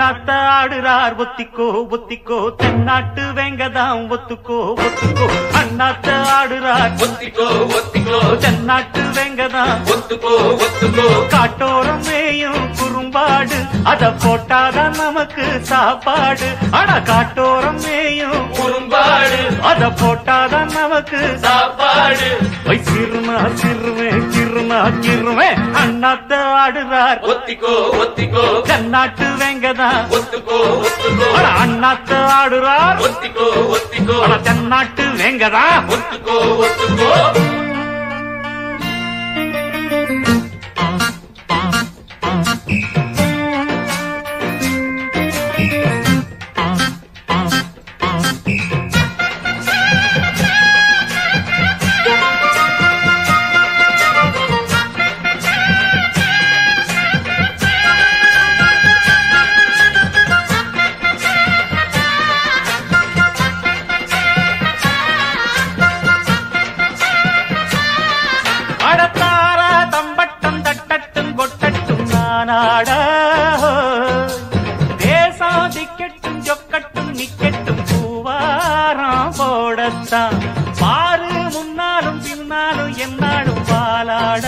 அண்ணாத்த ஆடுறார் ஒத்திக்கோ ஒத்திக்கோ தென்னாட்டு வெங்கதாம் ஒத்துக்கோ ஒத்துக்கோ அண்ணாத்த ஆடுறார் ஒத்திக்கோ ஒத்திக்கோ தென்னாட்டு வெங்கதாம் ஒத்துக்கோ ஒத்துக்கோ காட்டோரம் மேயும் குறும்பாடு அத போட்டாதான் நமக்கு சாப்பாடு அட காட்டோரம் மேயும் குறும்பாடு அத போட்டாதான் நமக்கு சாப்பாடு வை சிறுனா சிறுவே சிறுனா சிறுவே அண்ணாத்த ஆடுறார் ஒத்திக்கோ ஒத்திக்கோ தென்னாட்டு வெங்கதான் ஒத்துக்கோ ஒத்துக்கோ அட அண்ணாத்த ஆடுறார் ஒத்திக்கோ ஒத்திக்கோ அட தென்னாட்டு வெங்கதா ஒத்துக்கோ ஒத்துக்கோ அடத்தார தம்பட்டம் தட்டட்டும் கொட்டட்டும் நானாட தேசம் திக்கட்டும் சொக்கட்டும் நிக்கட்டும் பூவாரம் போடத்தான் பாரு முன்னாலும் பின்னாலும் என்னாலும் பாலாட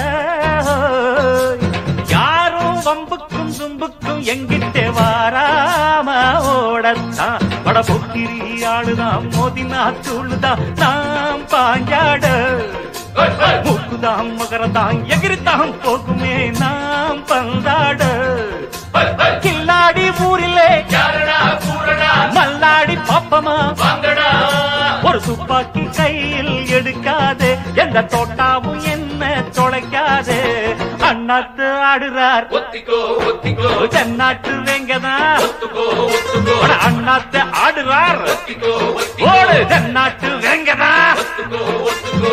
யாரும் வம்புக்கும் தும்புக்கும் எங்கிட்டே வாராம ஓடத்தான் வட பொக்கிரி ஆளுதான் மோதினா தூளுதான் நாம் பாஞ்சாட மூக்குதாம் மகரதாம் எகிரித்தாம் போகுமே நாம் பந்தாட கில்லாடி ஊரிலே யாரடா கூறடா மல்லாடி பாப்பமா வாங்கடா ஒரு துப்பாக்கி கையில் எடுக்காதே எந்த தோட்டாவும் என்ன தொலைக்காதே அண்ணாத்து ஆடுறார் ஒத்திக்கோ ஒத்திக்கோ தென்னாட்டு வெங்கதான் ஒத்துக்கோ ஒத்துக்கோ அண்ணாத்து ஆடுறார் ஒத்திக்கோ ஒத்திக்கோ ஓடு தென்னாட்டு வெங்கதான் ஒத்துக்கோ ஒத்துக்கோ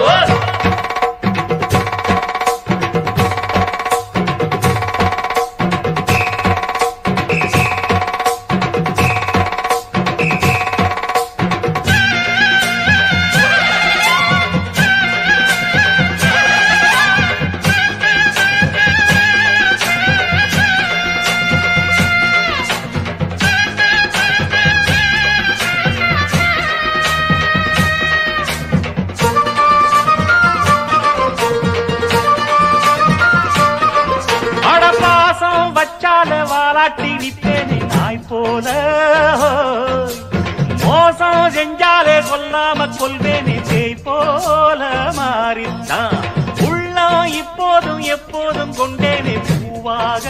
அட பாசம் வச்சால வாலாட்டி நிப்பேனே நாய் போல மோசம் செஞ்சாலே கொல்லாம கொல்வேனே பேய் போல மாறித்தான் உள்ளம் இப்போதும் எப்போதும் கொண்டேனே பூவாக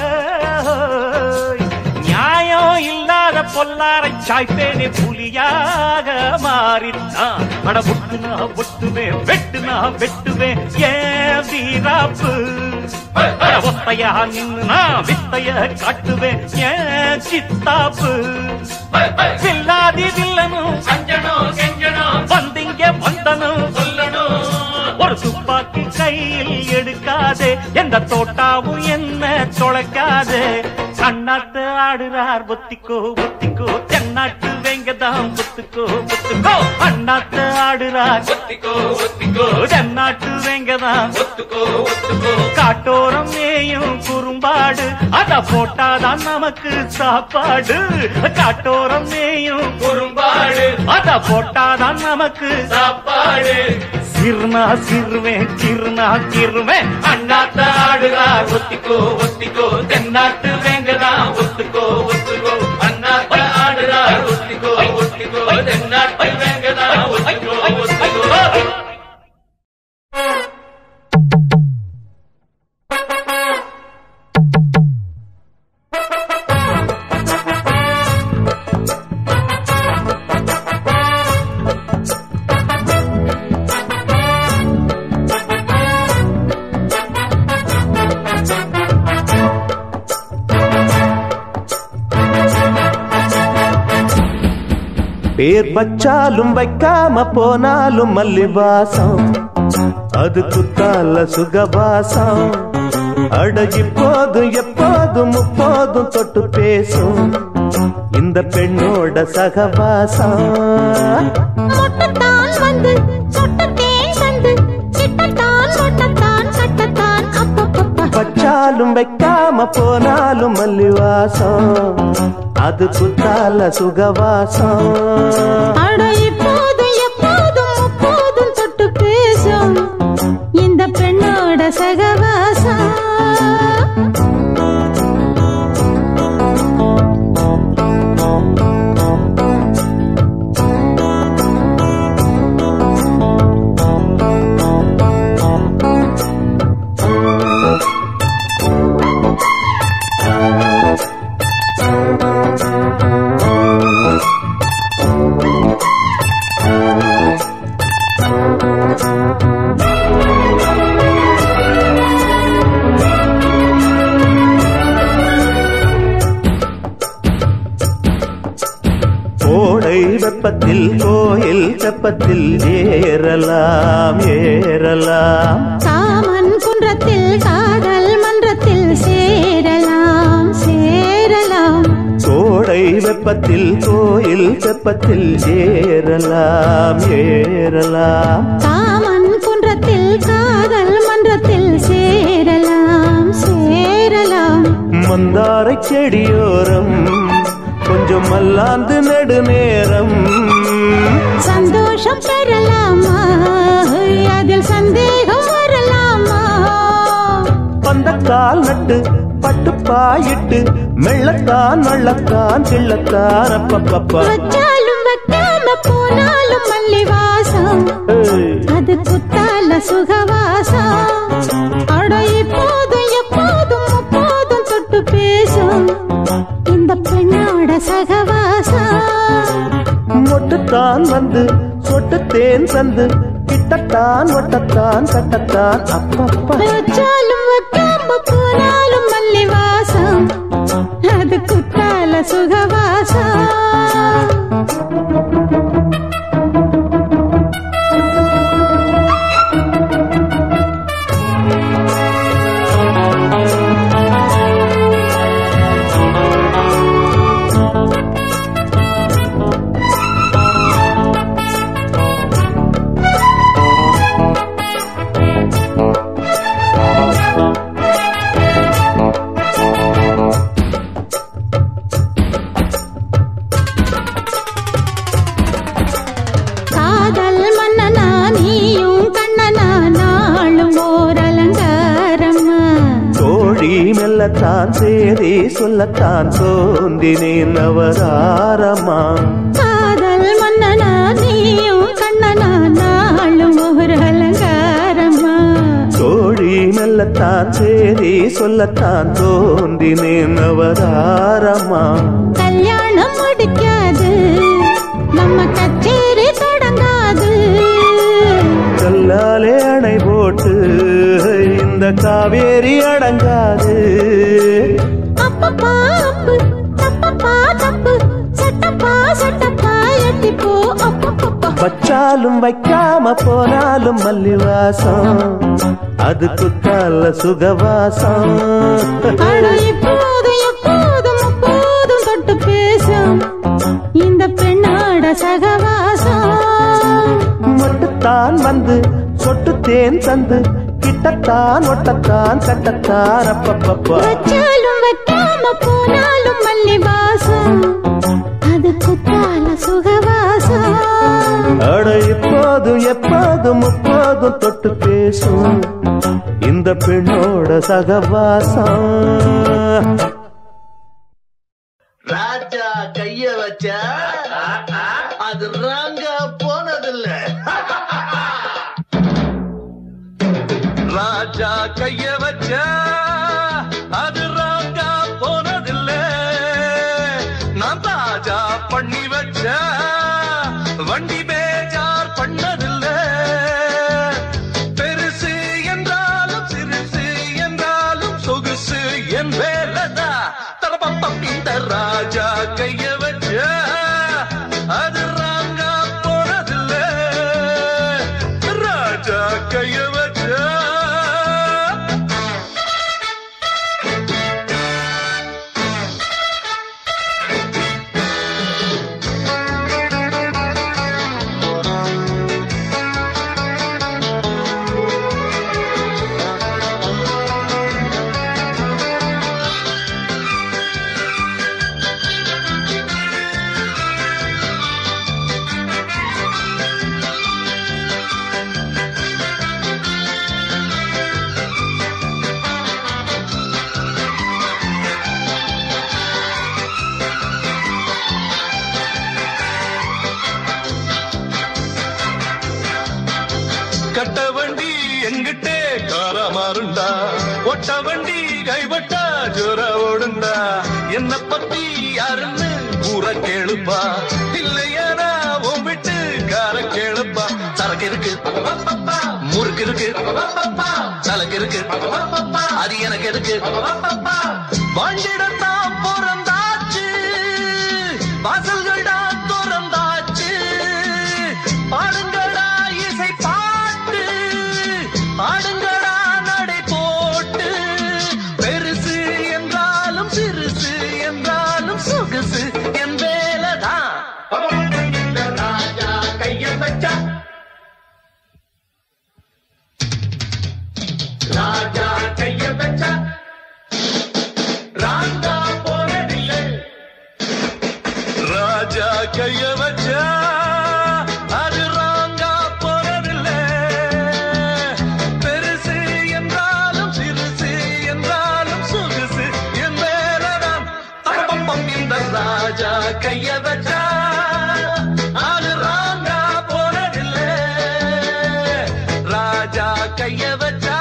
நியாயம் இல்லாத பொல்லாரை சாய்ப்பேனே புலியாக மாறித்தான் அட புட்டுனா ஒட்டுவே வெட்டுனா வெட்டுவே ஏன் வீராப்பு அட ஒத்தையா நின்னு நான் வித்தைய காட்டுவேன் ஏன் சித்தாப்பு வில்லாதி வில்லனும் அஞ்சனும் கெஞ்சனும் வந்திங்க வந்தனும் சொல்லணும் ஒரு துப்பாக்கி கையில் எடுக்காதே எந்த தோட்டாவும் என்ன தொலைக்காதே அண்ணாத்து ஆடுறார் ஒத்திக்கோ ஒத்திக்கோ தென்னாட்டு வெங்கதாம் ஒத்துக்கோ ஒத்துக்கோ அண்ணாத்து ஆடுறார் ஒத்திக்கோ ஒத்திக்கோ தென்னாட்டு வெங்கதாம் ஒத்துக்கோ ஒத்துக்கோ காட்டோரம் மேயும் குறும்பாடு அத போட்டாதான் நமக்கு சாப்பாடு காட்டோரம் மேயும் குறும்பாடு அத போட்டாதான் நமக்கு சாப்பாடு சிறுனா சிறுவேன் சிறுனா சிறுவேன் அண்ணாத்த ஆடுறார் ஒத்திக்கோ ஒத்திக்கோ தென்னாட்டு வேங்கதா ஒத்துக்கோ ஒத்துக்கோ அண்ணாத்த ஆடுறார் ஒத்திக்கோ ஒத்திக்கோ தென்னாட்டு வேங்கதா ஒத்திக்கோ ஒத்திக்கோ பேர் வச்சாலும் வைக்காம போனாலும் மல்லிவாசம் அது குத்தால சுகவாசம் அட இப்போதும் எப்போதும் முப்போதும் தொட்டு பேசும் இந்த பெண்ணோட சகவாசம் மொட்டத்தான் வந்து சொட்டத்தேன் கண்டு சிட்டத்தான் மொட்டத்தான் சட்டத்தான் அப்பப்பப்பா வச்சாலும் வைக்காம போனாலும் மல்லிவாசம் அது குத்தால சுகவாசம் அட இப்போதும் எப்போதும் முப்போதும் தொட்டு பேசும் இந்த பெண்ணோட சகவாசம் கோடை வெப்பத்தில் கோயில் தெப்பத்தில் ஏறலாம் ஏறலாம் காமன் குன்றத்தில் காதல் மன்றத்தில் சேரலாம் சேரலாம் கோடை வெப்பத்தில் கோயில் தெப்பத்தில் ஏறலாம் ஏறலாம் காமன் குன்றத்தில் காதல் மன்றத்தில் சேரலாம் சேரலாம் மந்தாரை செடியோரம் கொஞ்சம் மல்லாந்து நெடுநேரம் சந்தோஷம் பெறலாமா அதில் சந்தேகம் வரலாமா பந்தக்கால் நட்டு பட்டுப்பாயிட்டு மெள்ளத்தான் வள்ளத்தான் கிள்ளத்தான் அப்பப்பப்பா வச்சாலும் வைக்காம போனாலும் மல்லி வாசம் ஏய், அது குத்தால சுகவாசம் அட இப்போதும் எப்போதும் முப்போதும் தொட்டு பேசும் இந்த பெண்ணோட சகவாசம் மொட்டுத்தான் வந்து சொட்டு தேன் தந்து கிட்டத்தான் ஒட்டத்தான் கட்டத்தான் அப்பப்பா வச்சாலும் வைக்காம போனாலும் மல்லி வாசம் அது குத்தால சுகவாசம் காதல் மன்னனா நீயும் கண்ணனா நாளும் ஓர் அலங்காரம்மா தோழி மெல்லத்தான் சேரி சொல்லத்தான் தோன்றினேன் அவதாரமா காதல் மன்னனா நீயும் கண்ணனா நாளும் ஓர் அலங்காரம்மா தோழி மெல்லத்தான் சேரி சொல்லத்தான் தோன்றினேன் அவதாரமா கல்யாணம் முடிக்காது நம்ம கச்சேரி தொடங்காது கல்லாலே அணை போட்டு இந்த காவேரி அடங்காது அப்பப்பா அப்பு தப்பப்பா தப்பு சட்டப்பா சட்டப்பா எட்டிப்போ அப்பப்பப்பா வச்சாலும் வைக்காம போனாலும் மல்லிவாசம் அது குத்தால சுகவாசம் அட இப்போதும் எப்போதும் அப்போதும் தொட்டு பேசும் இந்த பெண்ணோட சகவாசம் மட்டுத்தான் வந்து சொட்டு தேன் தந்து கிட்டத்தான் ஒட்டத்தான் கட்டத்தான் அப்பப்பப்பா வச்சாலும் வைக்காம போனாலும் மல்லி வாசம் அது குத்தால சுகவாசம் அட இப்போதும் எப்போதும் முப்போதும் தொட்டு பேசும் இந்த பெண்ணோட சகவாசம் ராஜா கைய வச்சா அது ராங்கா போனதில்ல ராஜா கைய வச்ச அது ராங்கா போனதில்ல நான் தாஜா பண்ணி வச்ச வண்டி பேஜார் பண்ணதில்ல பெருசு என்றாலும் சிறுசு என்றாலும் சொகுசு என் வேலதா தரப்பம் இந்த ராஜா கைய வச்ச அது ராங்கா போனதில்ல ராஜா கைய வச்ச ஓட்ட வண்டி கைவட்டா ஜோர ஓடுண்டா என்ன பத்தி யாருன்னு ஊற கேளுப்பா இல்லையானா உன் விட்டு கார கேளுப்பா சரக்கு இருக்கு முறுக்கு இருக்கு சலக்கு இருக்கு அது எனக்கு எதுக்கு வாண்டிடத்தான் பிறந்தாச்சு வாசல்கள்டா திறந்தாச்சு பாடுங்கடா இசை பாட்டு ஆடுங்கடா நடை போட்டு பெருசு என்றாலும் சிறுசு என்றாலும் சொகுசு என் வேலைதான் ராஜா கைய வச்சா ராஜா கைய வச்சா ராஜா போனதில்லை ராஜா கைய வச்சா அது ராங்கா போறதில்லை பெருசு என்றாலும் சிறுசு என்றாலும் சொகுசு என் வேலைதான் தரப்பம் இந்த ராஜா கைய வச்சா அது ராங்கா போறதில்லை ராஜா கைய வச்சா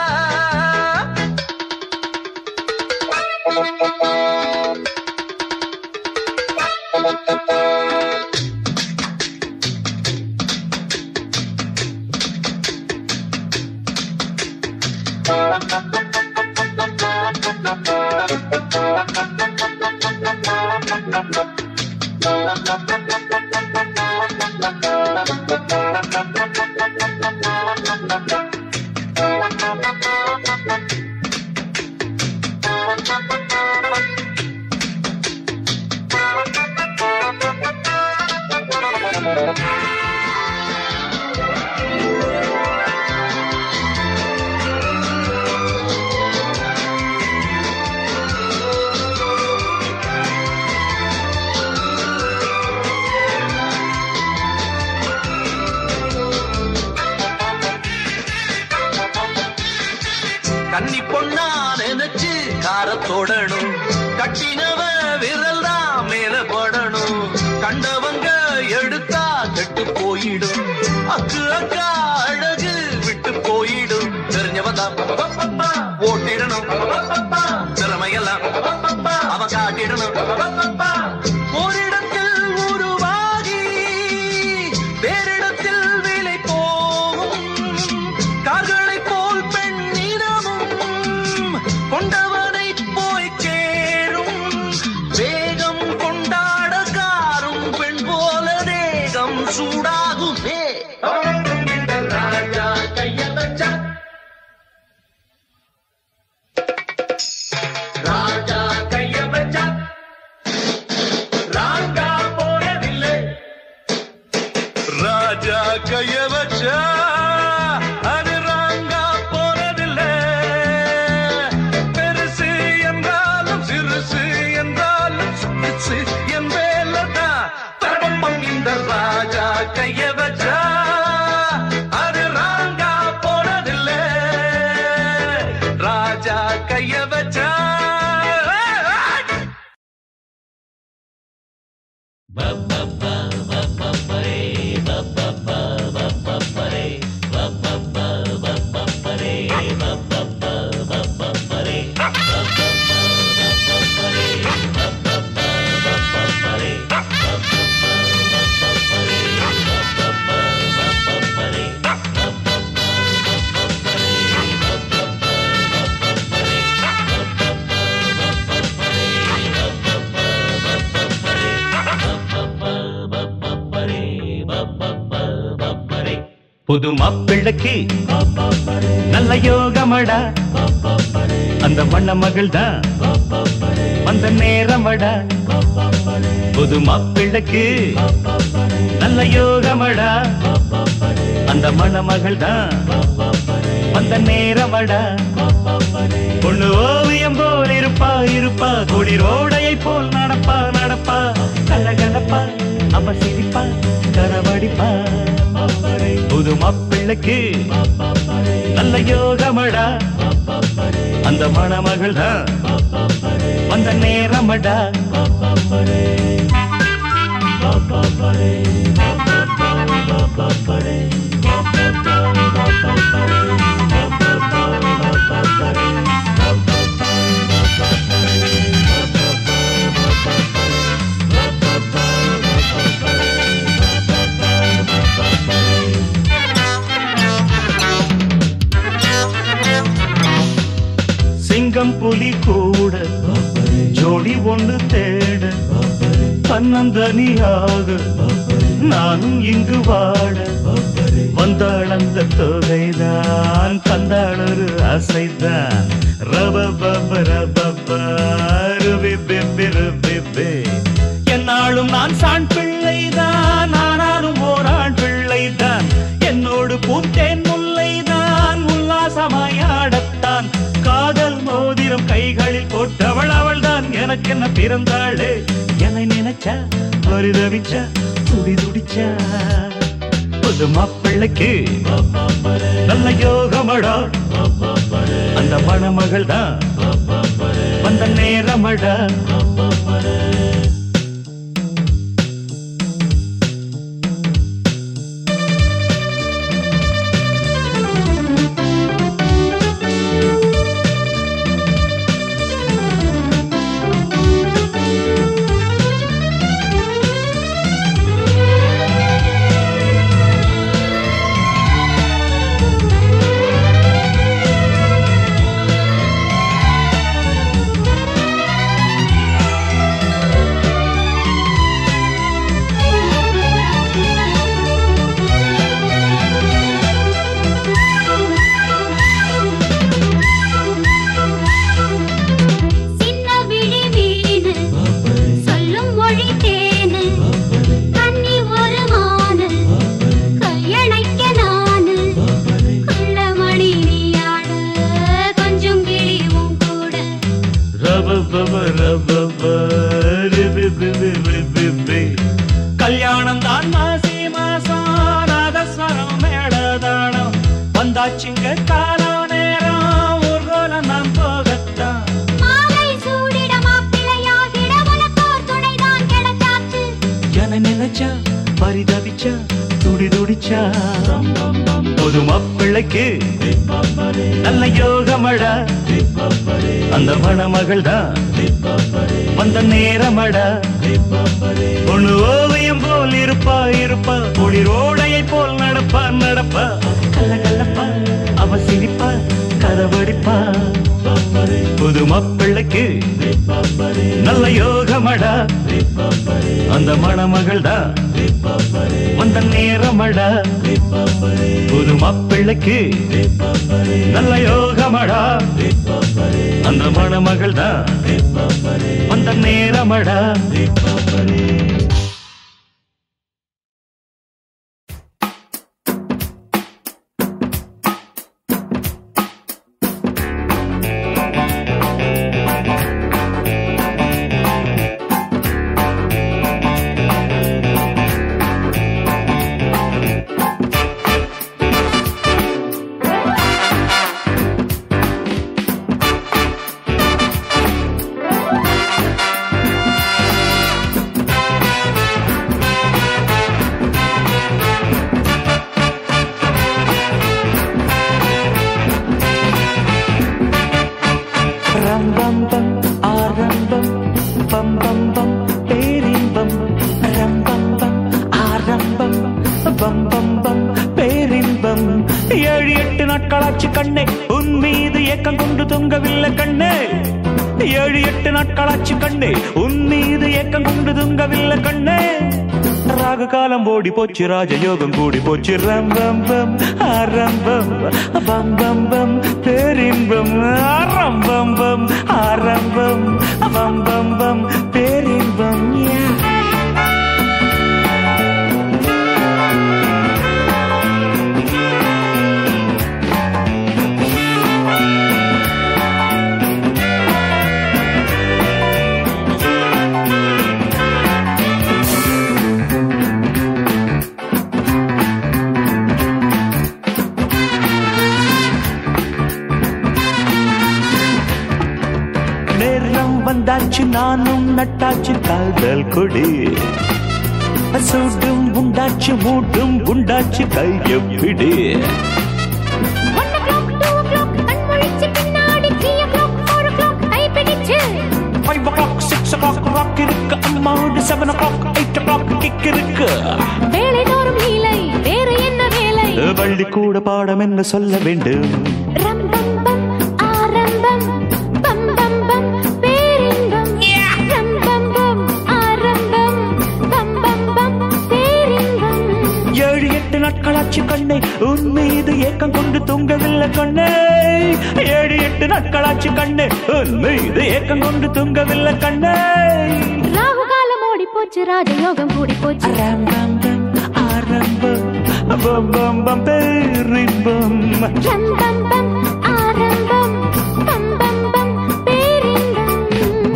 கன்னி பொண்ணா நினைச்சு காரத்தோடணும் கட்டினவ விரல் தான் மேல படணும் கண்டவங்க எடுத்தா கெட்டு போயிடும் அக்கு அக்கா அழகு விட்டு போயிடும் தெரிஞ்சவன் தான் ஓட்டிடணும் திறமையெல்லாம் அவன் காட்டிடணும் ஓரிடத்தில் உருவாகி வேறிடத்தில் விலை போகும் கார்களை போல் பெண்ணிடமும் கொண்டவனை போய் சேரும் வேகம் கொண்டாட காரும் பெண் போல தேகம் சூடாகுமே ராஜா கைய வச்சா ராஜா கைய வச்சா ராங்கா போனதில்லை ராஜா கைய வச்சா அது ராங்கா போனதில்லை பெருசு என்றாலும் சிறுசு என்றாலும் சிறுசு என் வேலைதான் தர்மம் இந்த ராஜா கைய வச்சா அது ராங்கா போனதில்லை ராஜா கைய வச்சா புது மாப்பிள்ளைக்கு நல்ல யோகமடா அந்த வண்ண மகள் தான் அந்த நேரமடா புது மாப்பிள்ளைக்கு நல்ல யோகமடா அந்த மணமகள் தான் அந்த நேரமடா பொண்ணு ஓவியம் போல் இருப்பா இருப்பா குளிரோடையை போல் நடப்பா நடப்பா கலகலப்பா அவ சிரிப்பா கரவடிப்பா புது மாப்பிள்ளைக்கு நல்ல யோகமடா அந்த மணமகள் தான் வந்த நேரமடா Bye. சிங்கம் புலி கூட ஜோடி ஒன்று தேட தன்னந்தனியாக நானும் இங்கு வாழ வந்தாள் அந்த தொகைதான் தந்தாள் ஒரு அசைதான் ரபபப ரபப ருபிபிபி ருபிபி. என்னாலும் நான் சாண் பிள்ளைதான் ஆனாலும் ஓராண் பிள்ளைதான் என்னோடு பூத்தேன் முல்லைதான் உல்லாசமாயாடத்தான் காதல் மோதிரம் கைகளில் போட்டவள் அவள்தான் எனக்கு என்ன பிறந்தாளே என்னை நினைச்சா பரிதவிச்சா துடி துடிச்சா புது மாப்பிள்ளைக்கு நல்ல யோகமடா அந்த மணமகள் தான் வந்த நேரமடா சின்ன விழி மீனு சொல்லும் மொழி தேனு கன்னி ஒரு மானு கையணைக்க நானு குள்ளமணி நீயாடு கொஞ்சம் கிளி உன் கூட ரபபப ரபப ரிபிபிபி ரிபிபி. கல்யாணம் தான் மாசி மாசம் நாதஸ்வரம் மேடதானம் வந்தாச்சுங்க காலம் நேரம் ஊர்கோலம் நான் போகத்தான் மாலை சூடிட மாப்பிள்ளையாகிட உனக்கோர் துணைதான் கிடைச்சாச்சு என நினைச்சா பரிதவிச்சா துடி துடிச்சா புது மாப்பிள்ளைக்கு நல்ல யோகமடா அந்த மணமகள் தான் வந்த நேரமடா பொண்ணு ஓவியம் போல் இருப்பா இருப்பா குளிரோடையை போல் நடப்பா நடப்பா கல்ல கல்லப்பா அவ சிரிப்பா கதவடிப்பா புது மாப்பிள்ளைக்கு நல்ல யோகமடா அந்த மணமகள் தான் வந்த நேரமடா புது மாப்பிள்ளைக்கு நல்ல யோகமடா அந்த மணமகள் தான் வந்த நேரமடா ரம்பம்பம் ஆரம்பம் பம் பம் பம் பேரின்பம் ரம்பம்பம் ஆரம்பம் பம் பம் பம் பேரின்பம் ஏழு எட்டு நாட்களாச்சு கண்ணே உன் மீது ஏக்கம் கொண்டு தொங்கவில்லை கண்ணே ஏழு எட்டு நாட்களாச்சு கண்ணே உன் மீது ஏக்கம் கொண்டு தொங்கவில்லை கண்ணே ராகு காலம் ஓடி போச்சு ராஜயோகம் கூடி போச்சு ரம்பம் பம் ஆரம்பம் பம் பம் பம் பேரின்பம் ஆரம்பம் பம் ஆரம்பம் பம் பம் பம் பேரின்பம் யா நேரம் வந்தாச்சு நானும் நட்டாச்சு காதல் கொடி சூடும் உண்டாச்சு மூடும் உண்டாச்சு கையப்பிடி one o'clock two o'clock கண் முழிச்சு பின்னாடி three o'clock four o'clock கை பிடிச்சு five o'clock six o'clock rock இருக்கு அம்மாவோட seven o'clock eight o'clock kick இருக்கு வேலை தோறும் நீலை வேறு என்ன வேலை பள்ளி கூட பாடம் என்ன சொல்ல வேண்டும் ரம்பம்பம் ஆரம்பம் கண்ணே ஏழு எட்டு நாட்களாச்சு கண்ணே உன் மீது ஏக்கம் கொண்டு தூங்கவில்லை கண்ணே ராகு காலம் ஓடி போச்சு ராஜயோகம் கூடி போச்சு ஆரம்பம் ஆரம்பம் பம் பம் பம் பேரின்பம் ரம் பம் பம் ஆரம்பம் பம் பம் பம் பேரின்பம்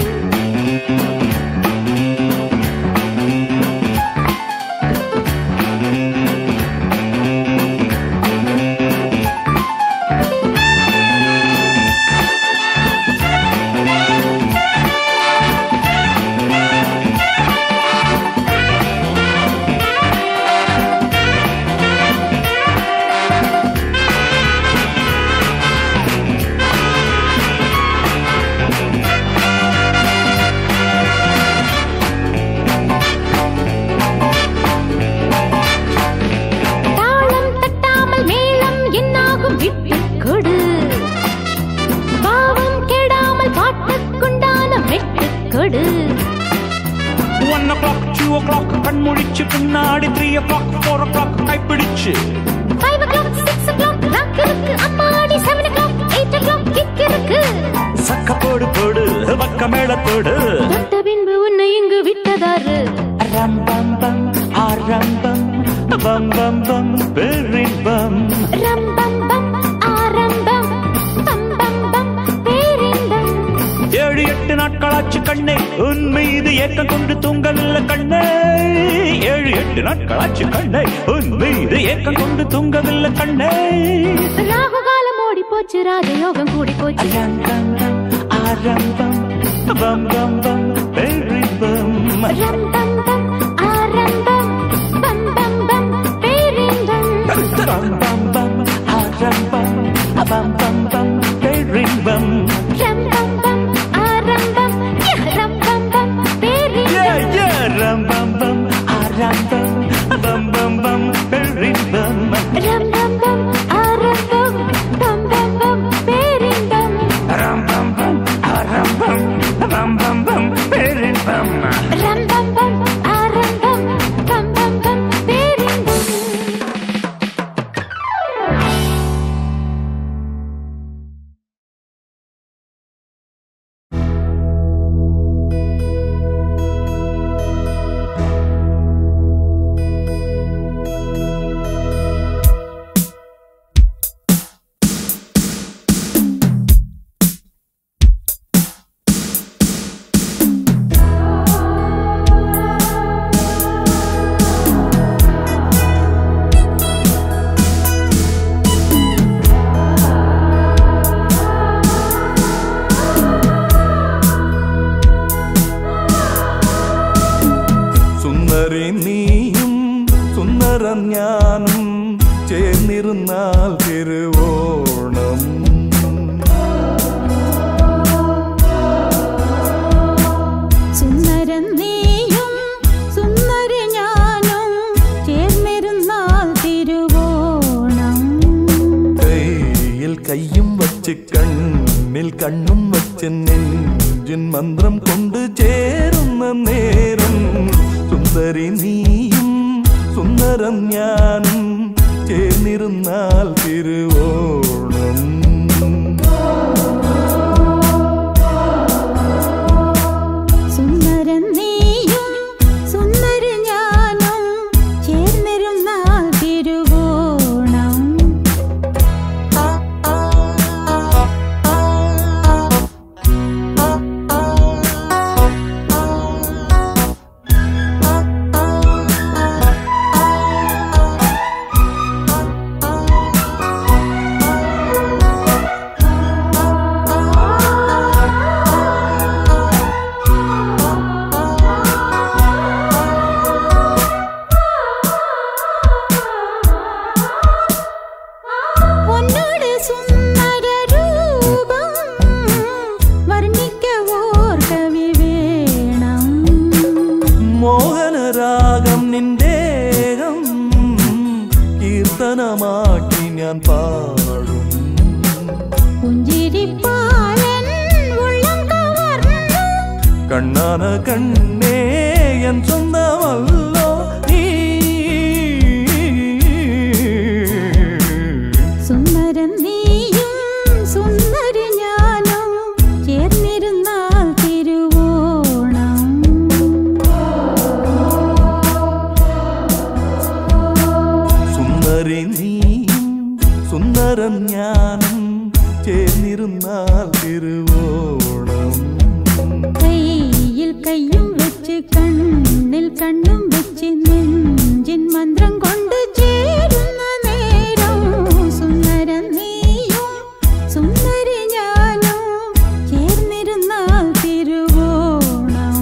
தாளம் தட்டாமல் மேளம் என்னாகும் விட்டு கொடு பாவம் கெடாமல் பாட்டுக்குண்டான வெட்டு கொடு one o'clock two o'clock கண் முழிச்சு பின்னாடி three o'clock four o'clock கைப்பிடிச்சு five o'clock six o'clock rock இருக்கு அம்மாடி seven o'clock eight o'clock kick இருக்கு சக்க போடு போடு பக்க மேளத்தோடு தொட்ட பின்பு உன்னை இங்கு விட்டதாரு ரம்பம் பம் ஆரம்பம் பம் பம் பம் பேரின்பம் ரம் பம் பம் ஆரம்பம் பம் பம் பம் பேரின்பம் ஏழு எட்டு நாட்களாச்சு கண்ணே உன் மீது ஏக்கம் கொண்டு தூங்கவில்லை கண்ணே ஏழு எட்டு நாட்களாச்சு கண்ணே உன் மீது ஏக்கம் கொண்டு தூங்கவில்லை கண்ணே ராகு காலம் ஓடி போச்சு ராஜயோகம் கூடி போச்சு ஆரம்பம் ஆரம்பம் பம் பம் பம் பேரின்பம் ரம் பம் பம் ஆரம்பம் பம் பம் பம் பேரின்பம் பம் பம் பம் ஆரம்பம் பம் பம் பம் பேரின்பம் ரம் பம் பம் ஆரம்பம் ய, ரம் பம் பம் பேரின்பம் Yeah, yeah, ram bam bam, aram bam, bam bam bam, பேரின்பம். ரம் பம் பம் ஆரம்பம் பம் பம் பம் பேரின்பம் Ram bam bam, aram bam, bam bam bam, பேரின்பம். ரம் பம் பம் ஆரம்பம் பம் பம் பம் பேரின்பம் സുന്ദരി നീയും സുന്ദരൻ ഞാനും ചേർന്നിരുന്നാൽ തിരുവോണം സുന്ദരൻ നീയും സുന്ദരി ഞാനും ചേർന്നിരുന്നാൽ തിരുവോണം കയ്യിൽ കയ്യും വച്ച് കണ്ണിൽ കണ്ണും വച്ച് നെഞ്ചിൻ മന്ത്രം കൊണ്ട് ചേരുന്ന നേരം സുന്ദരി നീയും സുന്ദരൻ ഞാനും ചേർന്നിരുന്നാൽ തിരുവോണം സുന്ദരൻ നീയും സുന്ദരി ഞാനും ചേർന്നിരുന്നാൽ തിരുവോണം പൊന്നോട് സുന്ദര രൂപം വർണ്ണിക്ക ഓർ കവി വേണം മോഹനരാഗം നിന്റേകം കീർത്തനമാക്കി ഞാൻ പാടും പുഞ്ചിരിപ്പാലൻ ഉള്ളം കവർന്നു കണ്ണാന കണ്ണേ എൻ സ്വന്തമല്ലോ നീ സുന്ദരൻ നീയും சுந்தரம் ஞானம் சேர்ந்திருந்தால் திருவோணம் கையில் கையும் வச்சு கண்ணில் கண்ணும் வச்சு நெஞ்சின் மந்திரம் கொண்டு ചേരുന്ന നേരം സുന്ദരം നീയും സുന്ദരി ഞാനും ചേർന്നിരുന്നാൽ തിരുവോണം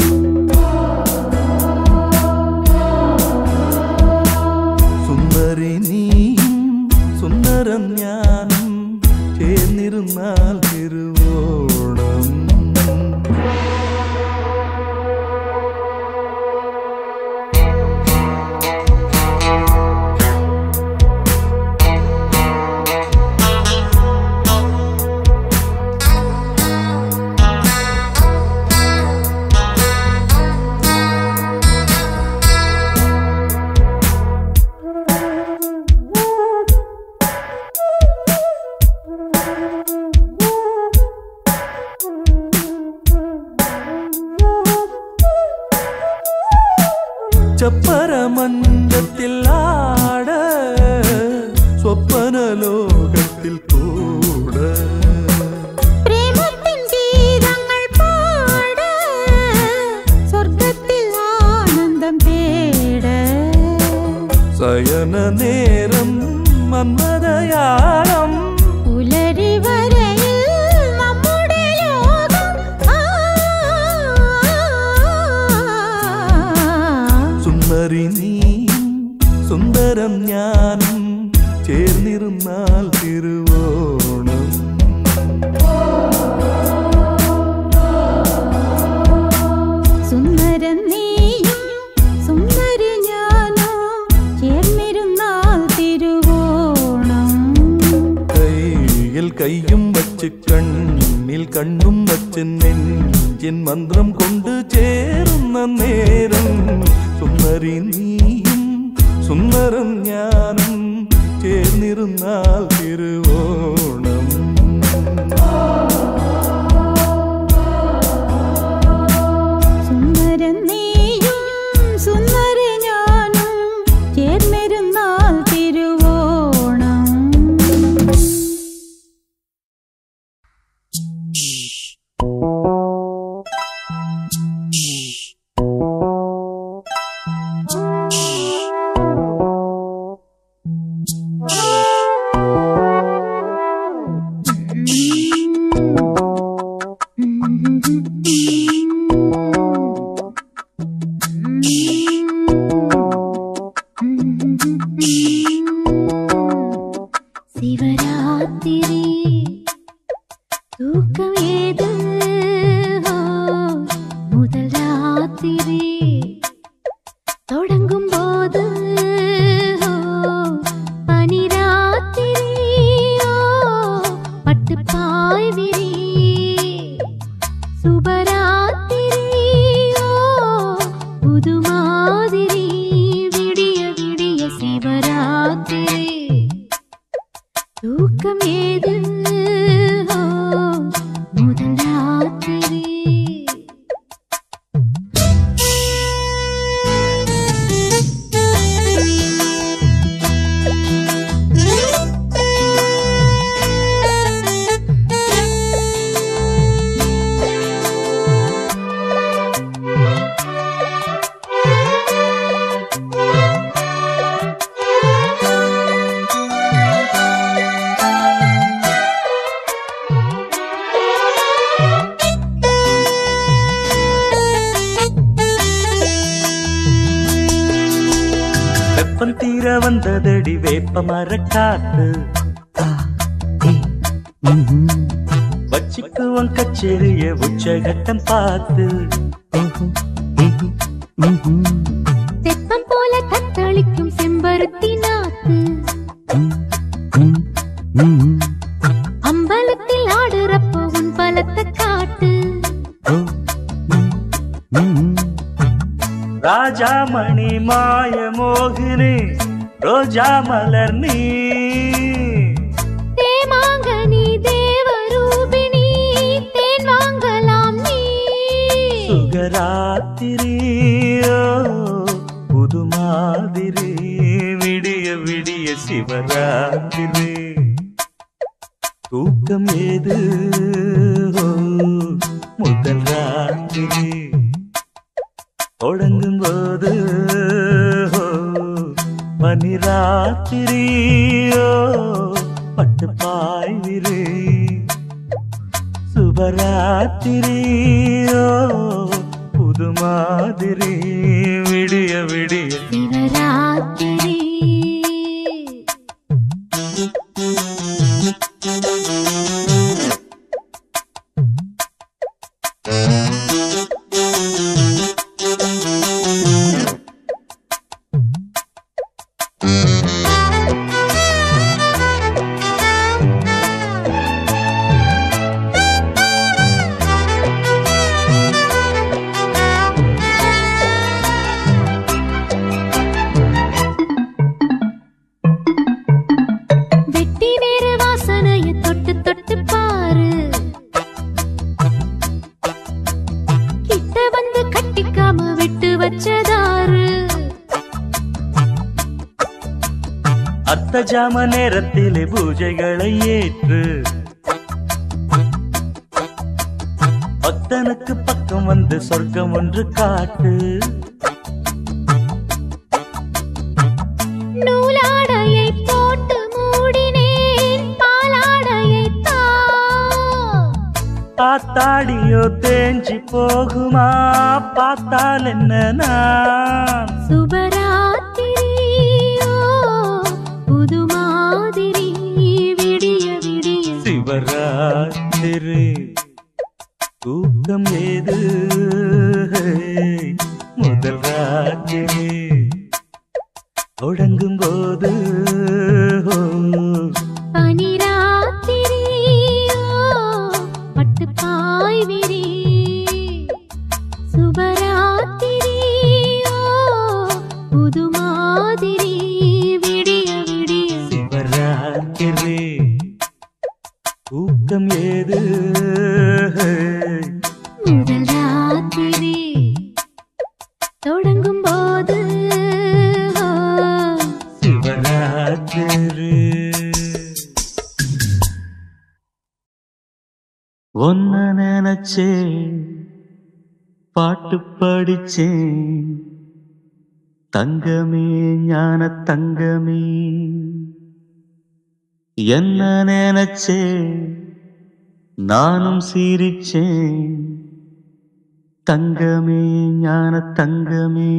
സുന്ദരി നീയും സുന്ദരം ഞാനും ചേർന്നിരുന്നാൽ തിരുവോണം ചപ്പര മഞ്ചത്തിൽ ആട സ്വപ്ന ലോകത്തിൽ കൂട പ്രേമത്തിൻ ഗീതങ്ങൾ പാട സ്വർഗത്തിൽ ആനന്ദം തേട സയന നേരം മന്മതയാളം പുലരി വരയിൽ നമ്മുടെ ലോകം ആ സുന്ദരി നീയും സുന്ദരം ഞാനും ചേർന്നിരുന്നാൽ തിരുവോണം സുന്ദരൻ നീയും സുന്ദരി ഞാനോ ചേർന്നിരുന്നാൽ തിരുവോണം കയ്യിൽ കയ്യും വച്ച് കണ്ണിൽ കണ്ണും വച്ച് നെഞ്ചിൻ മന്ത്രം കൊണ്ട് ചേരുന്ന നേരം സുന്ദരി നീയും സുന്ദരം ഞാനും ചേർന്നിരുന്നാൽ തിരുവോണം സുന്ദരൻ നീയും സുന്ദരി ഞാനും ചേർന്നിരുന്നാൽ തിരുവോണം ശിവരാത്രി തൂക്കം ഏത് ഹോ, മുതൽ രാത്രി തുടങ്ങും പോത് ഹോ, പനിരാത്രിയോ പട്ടുപായ് വിരി ശുഭരാത്രിയോ പുതുമാതിരി വിടിയ വിടിയ ശിവരാത്രി தூக்கம் ஏது ஓ, முதல் ராத்திரி வெப்பம் தீர வந்ததடி வேப்ப மரக்காத்து வச்சுக்குவன் கச்சேரிய உச்சகட்டம் பார்த்து தெப்பம் போல தத்தளிக்கும் செம்பருத்தி நாத்து அம்பலத்தில் ஆடுறப்போ உன் பலத்தை காட்டு ராஜாமணி மாய மோகினி ரோஜா மலர் நீ தேமாங்கனி தேவரூபிணி தேன் வாங்கலாம் நீ சுகராத்திரியோ புது மாதிரி விடிய விடிய சிவராத்திரி தூக்கம் ஏது ஓ, முதல் ராத்திரி தொடங்கும் போது ஓ, பனி ராத்திரியோ பட்டு பாய்விரு சுபராத்திரியோ புது மாதிரி விடிய விடிய சிவராத்திரி வெட்டி வேறு வாசனைய தொட்டு தொட்டு பாரு கிட்ட வந்து கட்டிக்காம விட்டு வச்சதாரு அத்த ஜாம நேரத்திலே பூஜைகளை ஏற்று பக்தனுக்கு பக்கம் வந்து சொர்க்கம் ஒன்று காட்டு நூலாடையை போட்டு மூடினேன் பாலாடையை தா காத்தாடியோ தேஞ்சி போகுமா பார்த்தால் என்ன நான் சுபராத்திரியோ புது மாதிரி விடிய விடிய சிவராத்திரி தூக்கம் ஏது முதல் ராத்திரி தொடங்கும் போது பனிராத்திரியோ பட்டு பாய் விரி சுபராத்திரியோ புது மாதிரி விடிய விடிய சிவராத்திரி தூக்கம் ஏது முதல் ராத்திரி தொடங்கும் போது சிவராத்திரி ஒன்ன நினைச்சே பாட்டு படிச்சேன் தங்கமே ஞான தங்கமே என்ன நினைச்சே நானும் சிரிச்சேன் தங்கமே ஞான தங்கமே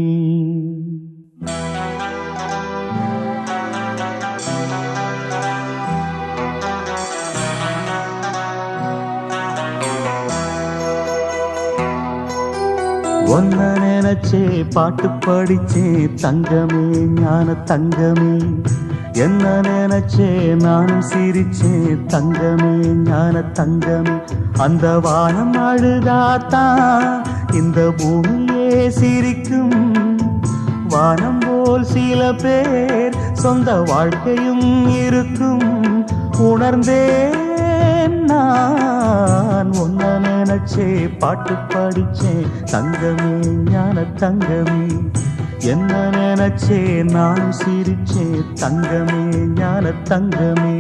ஒன்ன நினைச்சே பாட்டு படிச்சே தங்கமே ஞான தங்கமே என்ன நினைச்சே நானும் சிரிச்சே தங்கமே ஞான தங்கமே அந்த வானம் அழுதாத்தான் இந்த பூமியே சிரிக்கும் வானம் போல் சில பேர் சொந்த வாழ்க்கையும் இருக்கும் உணர்ந்தேன் நான் ஒன்ன நினைச்சே பாட்டு படிச்சேன் தங்கமே ஞான தங்கமே என்ன நினைச்சே நான் சிரிச்சே தங்கமே ஞான தங்கமே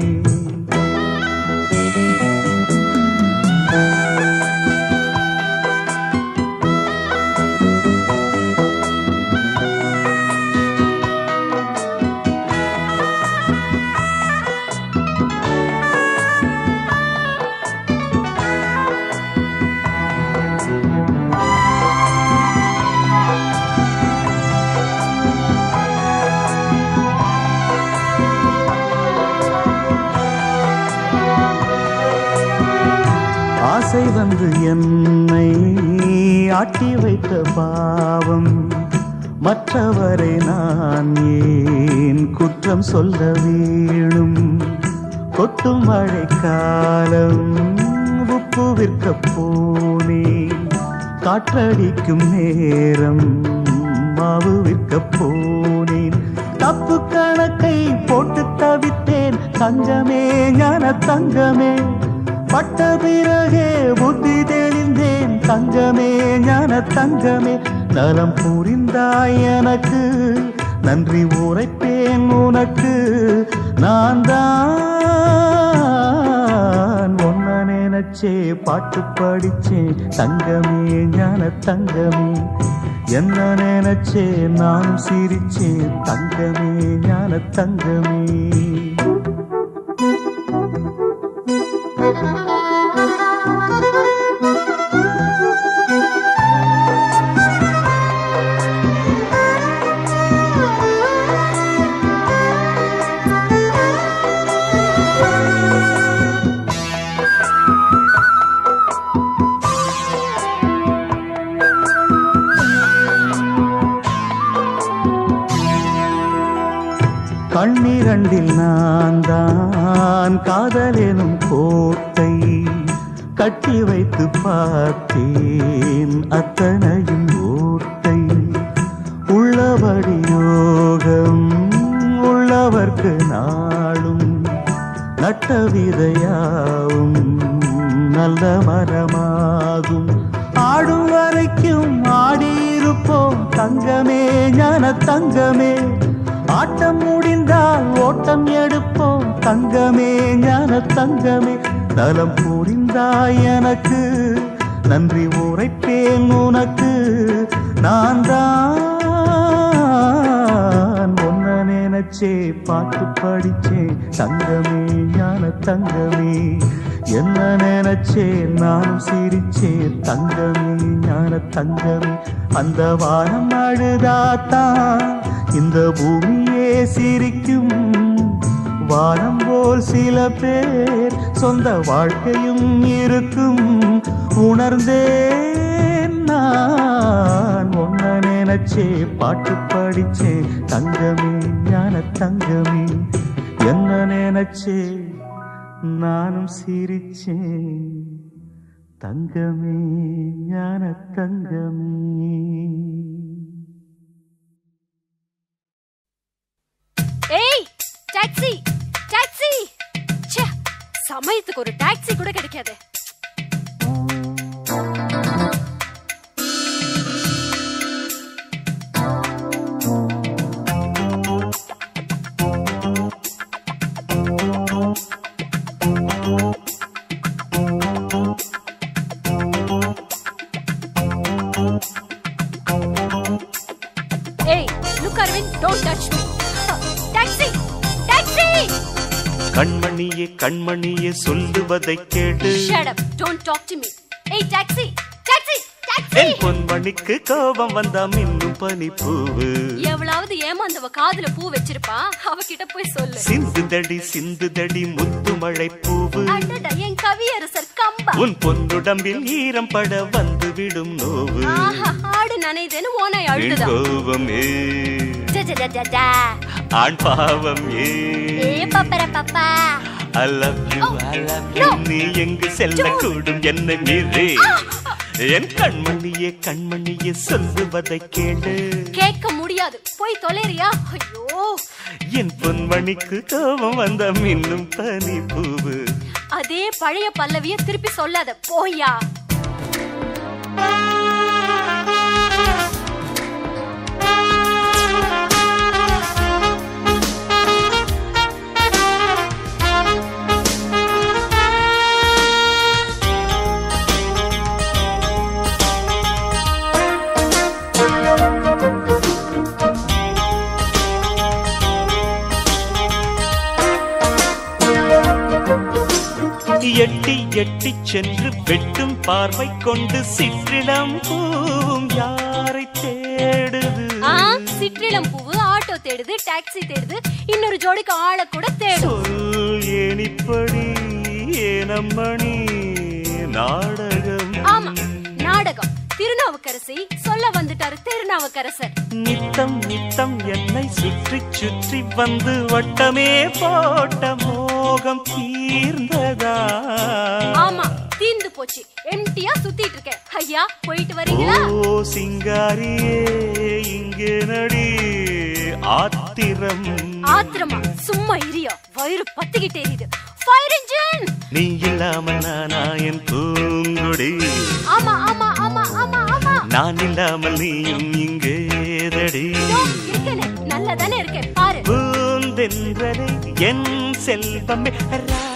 ஆசை வந்து என்னை ஆட்டி வைத்த பாவம் மற்றவரை நான் ஏன் குற்றம் சொல்ல வேணும் கொட்டும் மழைக்காலம் உப்பு விற்க போனேன் காற்றடிக்கும் நேரம் மாவு விற்க போனேன் தப்பு கணக்கை போட்டு தவித்தேன் தங்கமே ஞான தங்கமே பட்ட பிறகே புத்தி தெளிந்தேன் தங்கமே ஞான தங்கமே நலம் புரிந்தாய் எனக்கு நன்றி உரைப்பேன் உனக்கு நான் தான் நினைச்சே பாட்டு படிச்சேன் தங்கமே ஞான தங்கமே என்ன நினைச்சே நானும் சிரிச்சேன் தங்கமே ஞான தங்கமே கண்ணிரண்டில் நான் தான் காதலெனும் கோட்டை கட்டி வைத்து பார்த்தேன் அத்தனையும் ஓட்டை உள்ளபடி யோகம் உள்ளவர்க்கு நாளும் நட்ட விதையாவும் நல்ல மரமாகும் ஆடும் வரைக்கும் ஆடியிருப்போம் தங்கமே ஞான தங்கமே ஆட்டம் முடிந்தால் ஓட்டம் எடுப்போம் தங்கமே ஞான தங்கமே நலம் புரிந்தாய் எனக்கு நன்றி உரைப்பேன் உனக்கு நான் தான் ஒன்ன நினைச்சே பாட்டு படிச்சேன் தங்கமே ஞான தங்கமே என்ன நினைச்சே நானும் சிரிச்சேன் தங்கமே ஞான தங்கமே அந்த வானம் அழுதாத்தான் இந்த பூமியே சிரிக்கும் வானம் போல் சில பேர் சொந்த வாழ்க்கையும் இருக்கும் உணர்ந்தேன் நான் ஒன்ன நினைச்சே பாட்டு படிச்சே தங்கமே ஞான தங்கமே என்ன நினைச்சே நானும் சிரிச்சேன் தங்கமே ஞான தங்கமே ஏய் டாக்ஸி டாக்ஸி ச்சே சமயத்துக்கு ஒரு டாக்ஸி கூட கிடைக்காது ஏய் look Aravind don't touch me taxi taxi கண்மணியே கண்மணியே சொல்லுவதை கேடு shut up don't talk to me ஏய் டாக்ஸி டாக்ஸி டாக்ஸி என் பொன்மணிக்கு கோபம் வந்தா மின்னும் பனிப்பூவு எவ்வளவு ஏமாந்தவ காதுல பூ வச்சிருப்பா அவகிட்ட போய் சொல்லு சிந்துதடி சிந்துதடி முத்து மழை பூவு அடடா என் கவியரசர் கம்பா உன் பொன்னுடம்பில் ஈரம் பட வந்து விடும் நோவு ஆஹா ஆடு நனைதேன்னு ஓனாய் என் அழுதுதா கோபம் ஏ ஜ, ஜ, ஜ, ஜ, ஜ. ஆண் பாவம் ஏ ஏ பப்பர பப்பா I love you, I love you. no. நீ எங்கு செல்லக்கூடும் என்னை மீறி என் கண்மணியே கண்மணியே சொல்லுவதை கேளு கேட்க முடியாது போய் தொலைறியா ஐயோ என் பொன்மணிக்கு கோபம் வந்த மின்னும் பனி பூவு அதே பழைய பல்லவிய திருப்பி சொல்லாத போயா எட்டி எட்டி சென்று வெட்டும் பார்வை கொண்டு சிற்றிடம் பூவும் யாரை தேடுது ஆ சிற்றிளம் பூவு ஆட்டோ தேடுது டாக்ஸி தேடுது இன்னொரு ஜோடிக்கு ஆளை கூட தேடும் சொல் ஏனிப்படி ஏனம்மணி நாடகம் ஆமா நாடகம் திருநாவுக்கரசி சொல்ல வந்துட்டாரு திருநாவுக்கரசர் நித்தம் நித்தம் என்னை சுற்றி சுற்றி வந்து வட்டமே போட்ட மோகம் தீர்ந்ததா ஆமா தீந்து போச்சு எம்டியா சுத்திட்டு இருக்கேன் ஐயா போயிட்டு வரீங்களா ஓ சிங்காரியே இங்கே நடி ஆத்திரம் ஆத்திரமா சும்மா இரியா வயிறு பத்திக்கிட்டே எரியுது ஃபயர் இன்ஜின் நீ இல்லாம நானா என் பூங்குடி ஆமா ஆமா ஆமா ஆமா ஆமா நான் இல்லாமல் நீயும் இங்கேதடி இதோ இருக்கேனே நல்லா தானே இருக்கேன் பாரு பூந்தென்றலை என் செல்வமே ராய்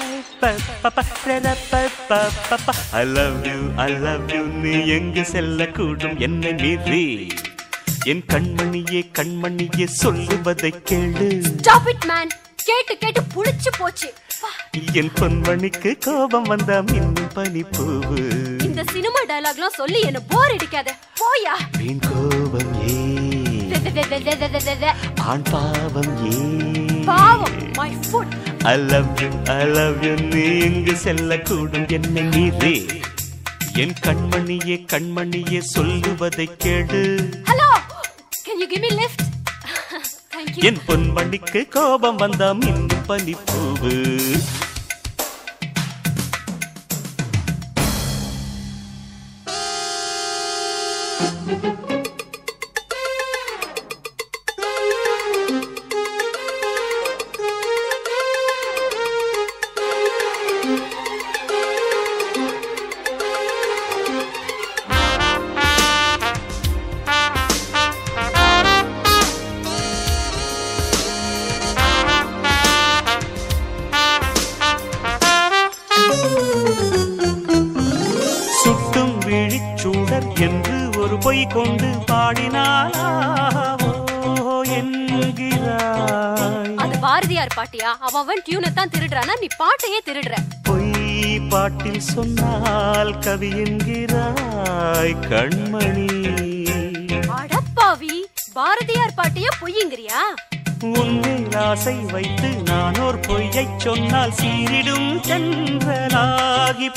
I love you I love you நீ எங்கு செல்லக்கூடும் என்னை மீறி என் கண்மணியே கண்மணியே சொல்லுவதை கேளு ஸ்டாப் இட் மேன் கேட்டு கேட்டு புளிச்சு போச்சு பா, என் பொன்மணிக்கு கோபம் வந்தா மின்னும் பனிப்பூவு இந்த சினிமா டயலாக்லாம் சொல்லி என்ன போர் அடிக்காத போயா வீண் கோபம் ஏ வெ, வெ, வெ, வெ, வெ, வெ, வெ, வெ. ஆண் பாவம் ஏ பாவம் my foot I love you I love you நீ எங்கு செல்லக்கூடும் என்னை மீறி என் கண்மணியே கண்மணியே சொல்லுவதை கேடு hello can you give me lift thank you என் பொன்மணிக்கு கோபம் வந்தா மின்னும் பனிப்பூவு சுட்டும் விழிச்சூடர் என்று ஒரு பொய் கொண்டு பாடினாலா ஓ என்கிறாய் அது பாரதியார் பாட்டியா அவன் அவன் டியூனை தான் திருடுறானா நீ பாட்டையே திருடுற பொய் பாட்டில் சொன்னால் கவி என்கிறாய் கண்மணி அடப்பாவி பாரதியார் பாட்டையே பொய்யுங்கிறியா உன்மேல் ஆசை வைத்து நான் ஒரு பொய்யைச் சொன்னால் சீரிடும் சென்றலாகி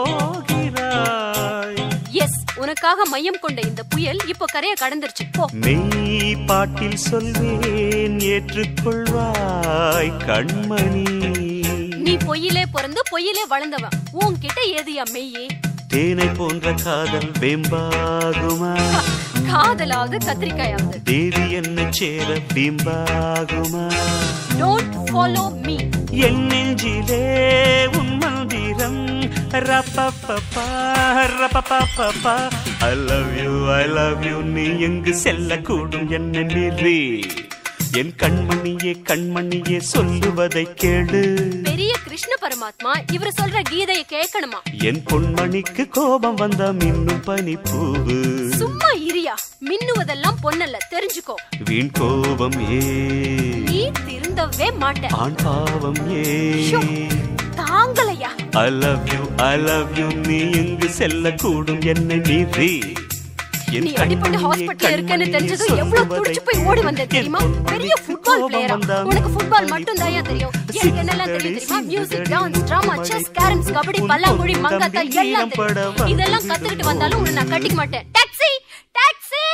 போகிறாய் எஸ் உனக்காக மையம் கொண்ட இந்த புயல் இப்போ கரையை கடந்துருச்சு போ மெய் பாட்டில் சொல்வேன் ஏற்றுக்கொள்வாய் கண்மணி நீ பொய்யிலே பிறந்து பொய்யிலே வளர்ந்தவன் உன்கிட்ட ஏதுயா மெய்யே தேனை போன்ற காதல் வெம்பாகுமா காதலாவது கத்திரிக்காயாவது தேவி என்ன சேர பிம்பாகுமா டோன்ட் ஃபாலோ மீ என் நெஞ்சிலே உன் மந்திரம் ரப்பப்பப்பா ரப்பப்பப்பா I love you I love you நீ எங்கு செல்லக்கூடும் என்ன மீறி என் கண்மணியே கண்மணியே சொல்லுவதை கேளு பெரிய கிருஷ்ண பரமாத்மா இவர் சொல்ற கீதையை கேட்கணுமா என் பொன்மணிக்கு கோபம் வந்தா மின்னும் பனிப்பூவு சும்மா இரியா மின்னுவதெல்லாம் பொன்னல்ல தெரிஞ்சுக்கோ வீண் கோபம் ஏ நீ திருந்தவே மாட்ட ஆண் பாவம் ஏ ஷோ, தாங்கலையா I love you I love you நீ எங்கு செல்லக்கூடும் என்னை மீறி என் நீ அடிபட்டு கண்மணியே, ஹாஸ்பிட்டல் இருக்கேன்னு கண்மணியே தெரிஞ்சதும் எவ்வளவு சொல்லுவதை துடிச்சு போய் ஓடி வந்த என் தெரியுமா பொன்மணிக்கு பெரிய ஃபுட்பால் கோபம் பிளேயரா வந்தா உனக்கு ஃபுட்பால் மின்னும் மட்டும் தாயா தெரியும் எனக்கு என்னெல்லாம் தெரியும் தெரியுமா சிதறடி, மியூசிக் சிதறடி, dance drama chess carroms kabaddi உன் பல்லாங்குழி பொன் மங்காத்தா தம்பி எல்லாம் ஈரம் பட தெரியும் வந்து இதெல்லாம் கத்துக்கிட்டு வந்தாலும் உன்னை நான் கட்டிக்க மாட்டேன் டாக்ஸி டாக்ஸி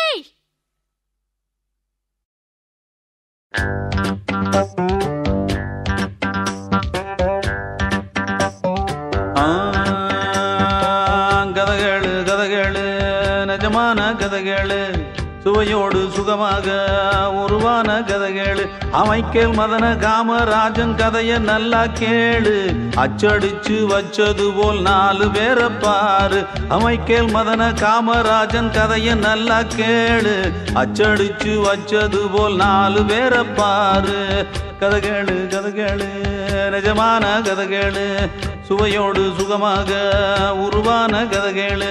கதகளு கதகளு நிஜமான கதகளு சுவையோடு சுகமாக உருவான கதைகளு அமைக்கேல் மதன காமராஜன் கதைய நல்லா கேளு அச்சடிச்சு வச்சது போல் நாலு பேரை பாரு அமைக்கேல் மதன காமராஜன் கதைய நல்லா கேளு அச்சடிச்சு வச்சது போல் நாலு பேரை பாரு கதைகளு கதைகளு நிஜமான கதைகளு சுவையோடு சுகமாக உருவான கதைகளு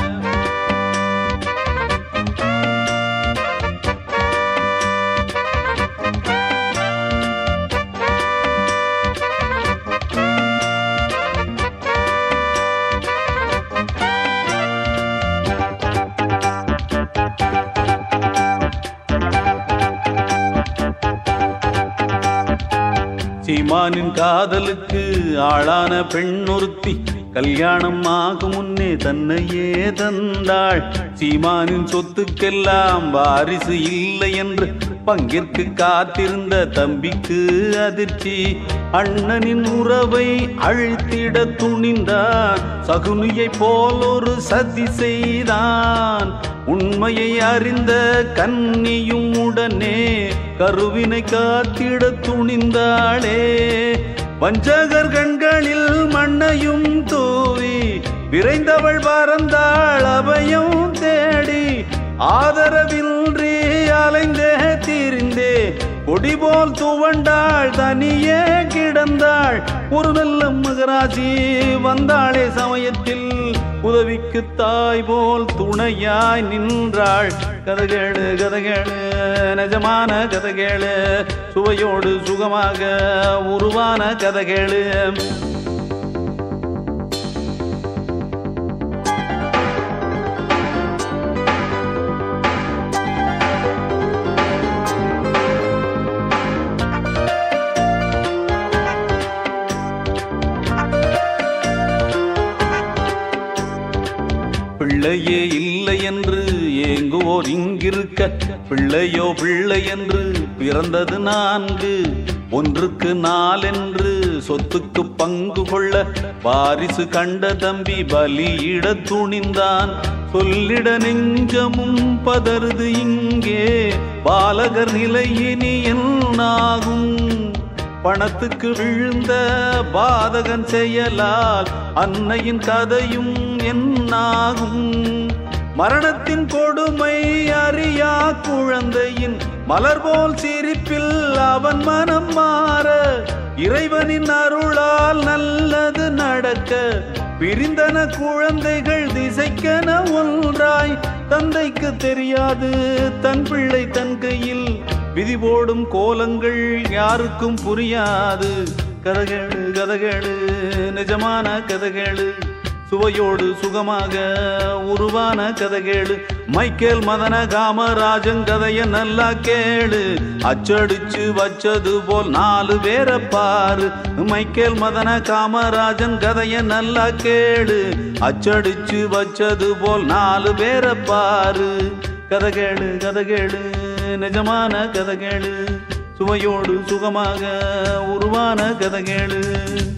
சீமானின் காதலுக்கு ஆளான பெண் ஒருத்தி கல்யாணம் ஆகும் முன்னே தன்னையே தந்தாள் சீமானின் சொத்துக்கெல்லாம் வாரிசு இல்லை என்று பங்கிற்கு காத்திருந்த தம்பிக்கு அதிர்ச்சி அண்ணனின் உறவை அழித்திட துணிந்தான் சகுனியை போல் ஒரு சதி செய்தான் உண்மையை அறிந்த கன்னியும் உடனே கருவினை காத்திட துணிந்தாளே வஞ்சகர் கண்களில் மண்ணையும் தூவி விரைந்தவள் பறந்தாள் அபயம் தேடி ஆதரவின்றி அலைந்தே தீர்ந்தே கொடி கொடி போல் துவண்டாள் தனியே கிடந்தாள் ஒரு நல்ல மகராஜி வந்தாளே சமயத்தில் உதவிக்கு தாய் போல் துணையாய் நின்றாள் கதகேளு கதகேளு நிஜமான கதகேளு சுவையோடு சுகமாக உருவான கதகேளு பிள்ளையே இல்லை என்று ஏங்குவோர் இங்கிருக்க பிள்ளையோ பிள்ளை என்று பிறந்தது நான்கு ஒன்றுக்கு நாலென்று சொத்துக்கு பங்கு கொள்ள வாரிசு கண்ட தம்பி பலியிட துணிந்தான் சொல்லிட நெஞ்சமும் பதறுது இங்கே பாலகர் நிலை இனி என்னாகும் பணத்துக்கு விழுந்த பாதகன் செயலால் அன்னையின் கதையும் என்னாகும் மரணத்தின் கொடுமை அறியா குழந்தையின் மலர் போல் சிரிப்பில் அவன் மனம் மாற இறைவனின் அருளால் நல்லது நடக்க பிரிந்தன குழந்தைகள் திசைக்கென ஒன்றாய் தந்தைக்கு தெரியாது தன் பிள்ளை தன் கையில் விதி போடும் கோலங்கள் யாருக்கும் புரியாது கதகேளு கதகேளு நிஜமான கதகேளு சுவையோடு சுகமாக உருவான கதகேளு மைக்கேல் மதன காமராஜன் கதைய நல்லா கேளு அச்சடிச்சு வச்சது போல் நாலு பேரை பாரு மைக்கேல் மதன காமராஜன் கதைய நல்லா கேளு அச்சடிச்சு வச்சது போல் நாலு பேரை பாரு கதகேளு கதகேளு நிஜமான கதகேளு சுவையோடு சுகமாக உருவான கதகேளு